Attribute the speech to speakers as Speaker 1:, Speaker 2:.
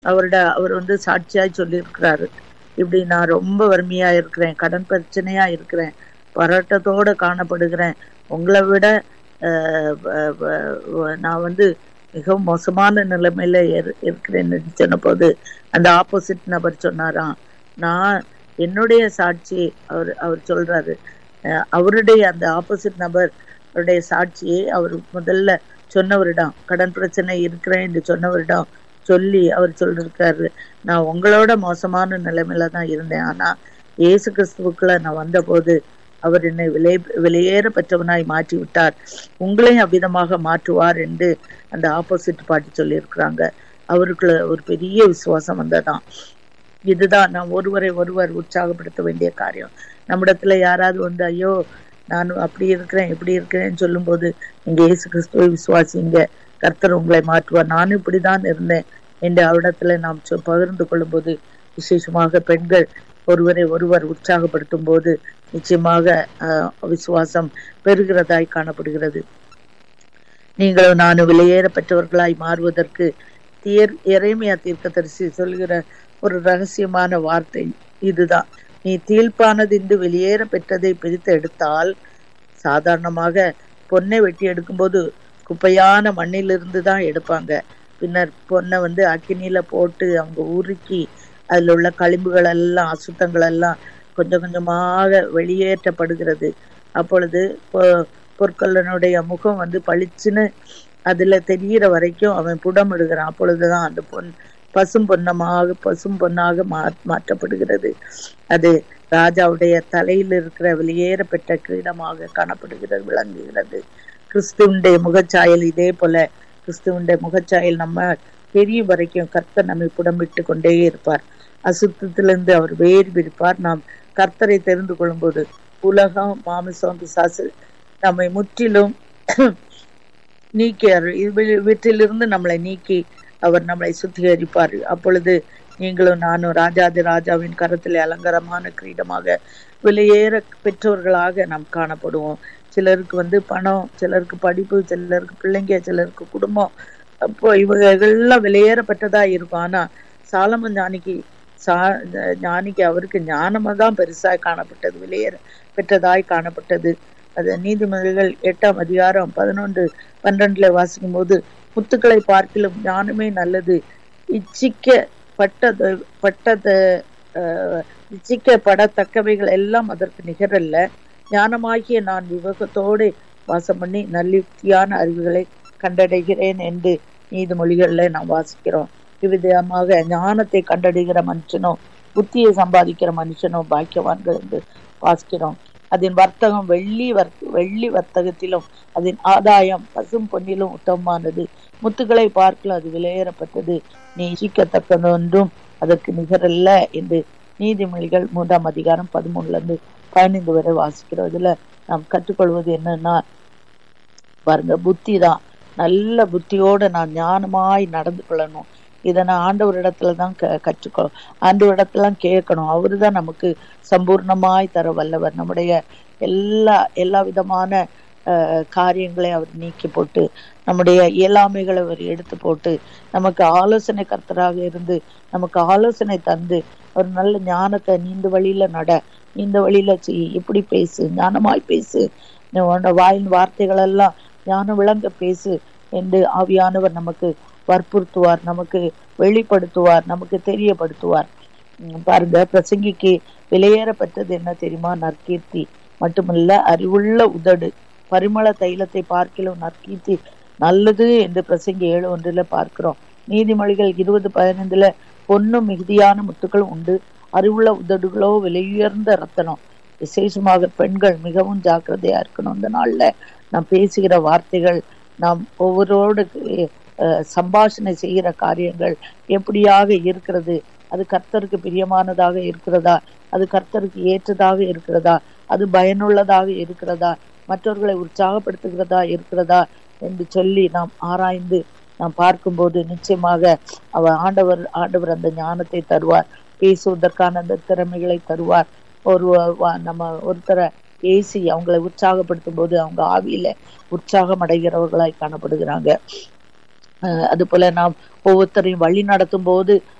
Speaker 1: அவரோட அவர் வந்து சாட்சியாய் சொல்லியிருக்கிறாரு இப்படி நான் ரொம்ப வறுமையா இருக்கிறேன் கடன் பிரச்சனையா இருக்கிறேன் பரோட்டத்தோட காணப்படுகிறேன் உங்களை விட அஹ், வ- வ- வ- நான் வந்து மிகவும் மோசமான நிலைமையில இரு- இருக்கிறேன்னு சொன்ன போது அந்த ஆப்போசிட் நபர் சொன்னாராம் நான் என்னுடைய சாட்சி அவர் அவர் சொல்றாரு அஹ், அவருடைய அந்த ஆப்போசிட் நபர் அவருடைய சாட்சியை அவர் முதல்ல சொன்னவரிடம் கடன் பிரச்சனை இருக்கிறேன் என்று சொன்னவரிடம் சொல்லி அவர் சொல்லிருக்காரு நான் உங்களோட மோசமான நிலைமையில தான் இருந்தேன் ஆனா இயேசு கிறிஸ்துவுக்குள்ள நான் வந்தபோது அவர் என்னை விலை வெளியேற பெற்றவனாய் மாற்றி விட்டார் உங்களையும் அவ்விதமாக மாற்றுவார் என்று அந்த ஆப்போசிட் பாட்டி சொல்லியிருக்கிறாங்க அவருக்குள்ள ஒரு பெரிய விசுவாசம் வந்ததாம் இதுதான் நாம் ஒருவரை ஒருவர் உற்சாகப்படுத்த வேண்டிய காரியம் நம்மிடத்துல யாராவது வந்து ஐயோ நான் அப்படி இருக்கிறேன் இப்படி இருக்கிறேன்னு சொல்லும்போது நீங்க இயேசு கிறிஸ்துவை விசுவாசிங்க கர்த்தர் உங்களை மாற்றுவார் நானும் இப்படிதான் இருந்தேன் என்று அவரிடத்துல நாம் சொ- பகிர்ந்து கொள்ளும்போது விசேஷமாக பெண்கள் ஒருவரை ஒருவர் உற்சாகப்படுத்தும் போது நிச்சயமாக ஆஹ், விசுவாசம் பெறுகிறதாய் காணப்படுகிறது நீங்களும் நானும் வெளியேற பெற்றவர்களாய் மாறுவதற்கு தீர் இறைமையா தீர்க்கதரிசி சொல்கிற ஒரு ரகசியமான வார்த்தை இதுதான் நீ தீழ்ப்பானதின்று வெளியேற பெற்றதை பிரித்து எடுத்தால் சாதாரணமாக பொன்னை வெட்டி எடுக்கும்போது குப்பையான மண்ணிலிருந்து தான் எடுப்பாங்க பின்னர் பொன்னை வந்து அக்கினியில போட்டு அவங்க உருக்கி அதுல உள்ள களிம்புகள் எல்லாம் அசுத்தங்கள் எல்லாம் கொஞ்சம் கொஞ்சமாக வெளியேற்றப்படுகிறது அப்பொழுது பொ- பொற்கொல்லனுடைய முகம் வந்து பளிச்சுன்னு அதுல தெரிகிற வரைக்கும் அவன் புடமிடுகிறான் அப்பொழுதுதான் அந்த பொன் பசும் பொன்னமாக பசும் பொன்னாக மா மாற்றப்படுகிறது அது ராஜாவுடைய தலையில் இருக்கிற வெளியேற பெற்ற கிரீடமாக காணப்படுகிறது விளங்குகிறது கிறிஸ்துவனுடைய முகச்சாயல் இதே போல கிறிஸ்துவனுடைய முகச்சாயல் நம்ம பெரிய வரைக்கும் கர்த்தர் நம்மை புடமிட்டு கொண்டே இருப்பார் அசுத்தத்திலிருந்து அவர் வேறு பிரிப்பார் நாம் கர்த்தரை தெரிந்து கொள்ளும்போது உலகம் மாமிசம் பிசாசு நம்மை முற்றிலும் நீக்கி அருள் இவ- இவற்றிலிருந்து நம்மளை நீக்கி அவர் நம்மளை சுத்திகரிப்பார் அப்பொழுது நீங்களும் நானும் ராஜாதி ராஜாவின் கரத்திலே அலங்காரமான கிரீடமாக வெளியேற பெற்றவர்களாக நாம் காணப்படுவோம் சிலருக்கு வந்து பணம் சிலருக்கு படிப்பு சிலருக்கு பிள்ளைங்க சிலருக்கு குடும்பம் அப்போ இவங்கெல்லாம் வெளியேறப்பட்டதா இருக்கும் ஆனா சாலமன் ஞானிக்கு சா ஞானிக்கு அவருக்கு ஞானமா தான் பெருசாய் காணப்பட்டது வெளியேற பெற்றதாய் காணப்பட்டது அது நீதிமொழிகள் எட்டாம் அதிகாரம் பதினொன்று பன்னிரண்டுல வாசிக்கும் போது முத்துக்களை பார்க்கிலும் ஞானமே நல்லது இச்சிக்க பட்டது பட்டது அஹ், இச்சிக்கப்படத்தக்கவைகள் எல்லாம் அதற்கு நிகரல்ல ஞானமாகிய நான் விவேகத்தோடு வாசம் பண்ணி நல்லுக்தியான அறிவுகளை கண்டடைகிறேன் என்று நீதிமொழிகள்ல நாம் வாசிக்கிறோம் இவ்விதமாக ஞானத்தை கண்டடைகிற மனுஷனோ புத்தியை சம்பாதிக்கிற மனுஷனோ பாக்கியவான்கள் என்று வாசிக்கிறோம் அதன் வர்த்தகம் வெள்ளி வர் வெள்ளி வர்த்தகத்திலும் அதன் ஆதாயம் பசும் பொன்னிலும் உத்தமமானது முத்துக்களை பார்க்கல அது விலையேறப்பட்டது நீ இச்சிக்கத்தக்கதொன்றும் அதற்கு நிகரல்ல என்று நீதிமொழிகள் மூன்றாம் அதிகாரம் பதிமூணுல இருந்து பதினைந்து வரை வாசிக்கிறோம் இதுல நாம் கற்றுக்கொள்வது என்னன்னா பாருங்க புத்தி தான் நல்ல புத்தியோட நான் ஞானமாய் நடந்து கொள்ளணும் இதை நான் ஆண்டவரிடத்துல தான் க கற்றுக்கொ ஆண்டவரிடத்துல கேட்கணும் அவரு தான் நமக்கு சம்பூர்ணமாய் தர வல்லவர் நம்முடைய எல்லா எல்லா விதமான அஹ், காரியங்களை அவர் நீக்கி போட்டு நம்முடைய இயலாமைகளை அவர் எடுத்து போட்டு நமக்கு ஆலோசனை கர்த்தராக இருந்து நமக்கு ஆலோசனை தந்து ஒரு நல்ல ஞானத்தை நீந்த வழியில நட நீந்த வழியில செய் இப்படி பேசு ஞானமாய் பேசு நீ உன்னோட வாயின் வார்த்தைகள் எல்லாம் ஞானம் விளங்க பேசு என்று ஆவியானவர் நமக்கு வற்புறுத்துவார் நமக்கு வெளிப்படுத்துவார் நமக்கு தெரியப்படுத்துவார் உம் பாருங்க பிரசங்கிக்கு விலையேறப்பட்டது என்ன தெரியுமா நற்கீர்த்தி மட்டுமல்ல அறிவுள்ள உதடு பரிமள தைலத்தை பார்க்கிலும் நற்கீர்த்தி நல்லது என்று பிரசங்கி ஏழு ஒன்றுல பார்க்கிறோம் நீதிமொழிகள் இருபது பதினைந்துல பொன்னும் மிகுதியான முத்துக்களும் உண்டு அறிவுள்ள உதடுகளோ விலையுயர்ந்த ரத்தனம் விசேஷமாக பெண்கள் மிகவும் ஜாக்கிரதையா இருக்கணும் இந்த நாள்ல நாம் பேசுகிற வார்த்தைகள் நாம் ஒவ்வொருவரோடு அஹ், சம்பாஷணை செய்கிற காரியங்கள் எப்படியாக இருக்கிறது அது கர்த்தருக்கு பிரியமானதாக இருக்கிறதா அது கர்த்தருக்கு ஏற்றதாக இருக்கிறதா அது பயனுள்ளதாக இருக்கிறதா மற்றவர்களை உற்சாகப்படுத்துகிறதா இருக்கிறதா என்று சொல்லி நாம் ஆராய்ந்து நாம் பார்க்கும்போது நிச்சயமாக அவர் ஆண்டவர் ஆண்டவர் அந்த ஞானத்தை தருவார் பேசுவதற்கான அந்த திறமைகளை தருவார் ஒரு வ- நம்ம ஒருத்தரை பேசி அவங்களை உற்சாகப்படுத்தும் போது அவங்க ஆவியில உற்சாகம் அடைகிறவர்களாய் காணப்படுகிறாங்க அஹ் அது போல நாம் ஒவ்வொருத்தரையும் வழி நடத்தும் போது